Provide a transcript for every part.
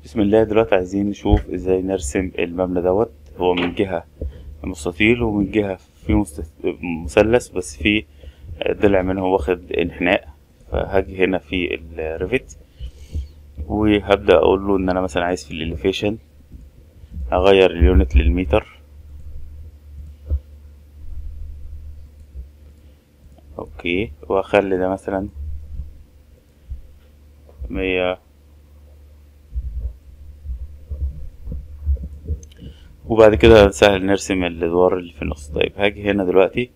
بسم الله دلوقتي عايزين نشوف ازاي نرسم المبنى دوت هو من جهة مستطيل ومن جهة في مست- مثلث بس في ضلع منه واخد انحناء فهاجي هنا في الريفت وهبدأ اقول له ان انا مثلا عايز في الاليفيشن اغير اليونت للمتر اوكي واخلي ده مثلا مية وبعد كده سهل نرسم الادوار اللي في النص طيب هاجي هنا دلوقتي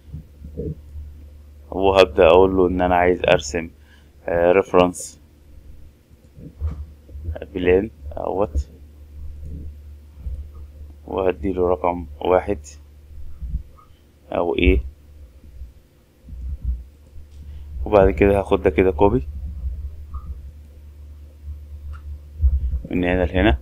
وهبدأ اقول له ان انا عايز ارسم ريفرنس بلان اهوت وهديله رقم واحد او ايه وبعد كده هاخد ده كده كوبي من هنا لهنا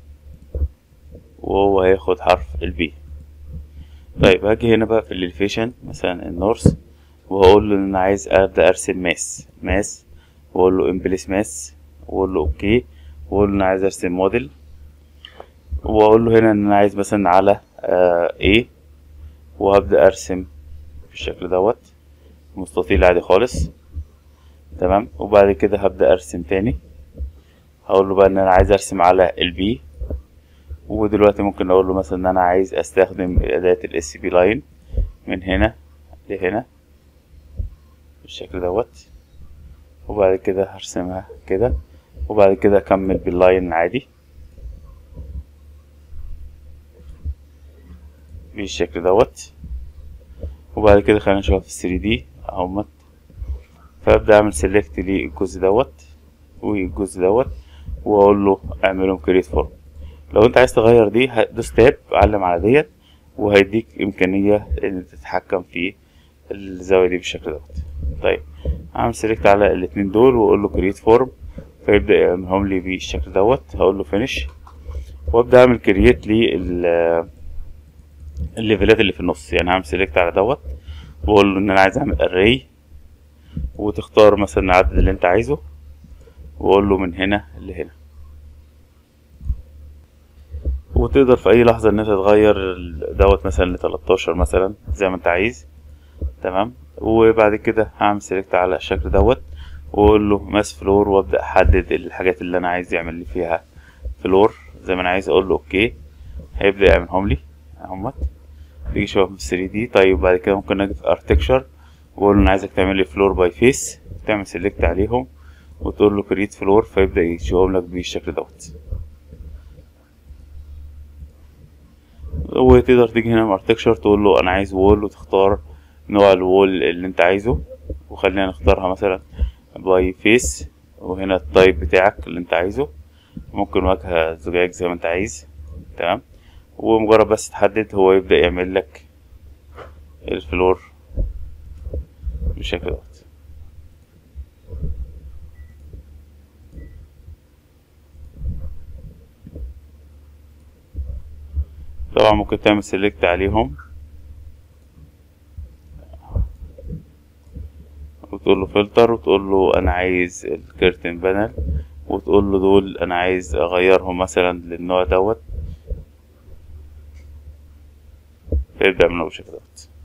وهو هياخد حرف البي طيب هاجي هنا بقى في الاليفيشن مثلا النورث وهقول له ان انا عايز ابدا ارسم ماس ماس واقول له امبليس ماس واقول له اوكي واقول له انا عايز ارسم موديل واقول له هنا ان انا عايز مثلا على آه ايه وهبدا ارسم بالشكل دوت مستطيل عادي خالص تمام وبعد كده هبدا ارسم تاني هقول له بقى ان انا عايز ارسم على البي ودلوقتي ممكن اقول له مثلا ان انا عايز استخدم اداة الاس بي لاين من هنا لهنا بالشكل دوت وبعد كده هرسمها كده وبعد كده اكمل باللاين عادي بالشكل دوت وبعد كده خلينا نشوفها في 3 دي اهمت فابدا اعمل سيلكت للجزء دوت والجزء دوت واقول له اعملهم كريت فورم لو انت عايز تغير دي دوس تاب علم على ديت وهيديك امكانيه ان تتحكم في الزاويه دي بالشكل دوت طيب اعمل سيلكت على الاتنين دول واقول له كريت فورم فيبدا يعملهم لي بالشكل دوت هقول له فينيش وابدا اعمل كرييت لل الليفلات اللي في النص يعني هعمل سيلكت على دوت واقول له ان انا عايز اعمل اري وتختار مثلا العدد اللي انت عايزه واقول له من هنا لهنا وتقدر في اي لحظة ان انت تغير دوت مثلا لتلاتاشر مثلا زي ما انت عايز تمام وبعد كده هعمل سيلكت على الشكل دوت واقول له ماس فلور وابدا احدد الحاجات اللي انا عايز يعمل لي فيها فلور زي ما انا عايز اقول له اوكي هيبدا يعملهم لي اهمت تيجي شوف في 3 دي طيب بعد كده ممكن اجي في اركتكشر واقول له انا عايزك تعمل لي فلور باي فيس تعمل سيلكت عليهم وتقول له كريت فلور فيبدا يشوفهم لك بالشكل دوت وتقدر تيجي هنا اركتكشر تقول له انا عايز وول وتختار نوع الوول اللي انت عايزه وخلينا نختارها مثلا باي فيس وهنا التايب بتاعك اللي انت عايزه ممكن واجهة زجاج زي ما انت عايز تمام ومجرد بس تحدد هو يبدأ يعمل لك الفلور بالشكل دوت طبعا ممكن تعمل سيلكت عليهم وتقول له فلتر وتقول له انا عايز الكيرتن بانل وتقول له دول انا عايز اغيرهم مثلا للنوع دوت فيبدأ من بالشكل دوت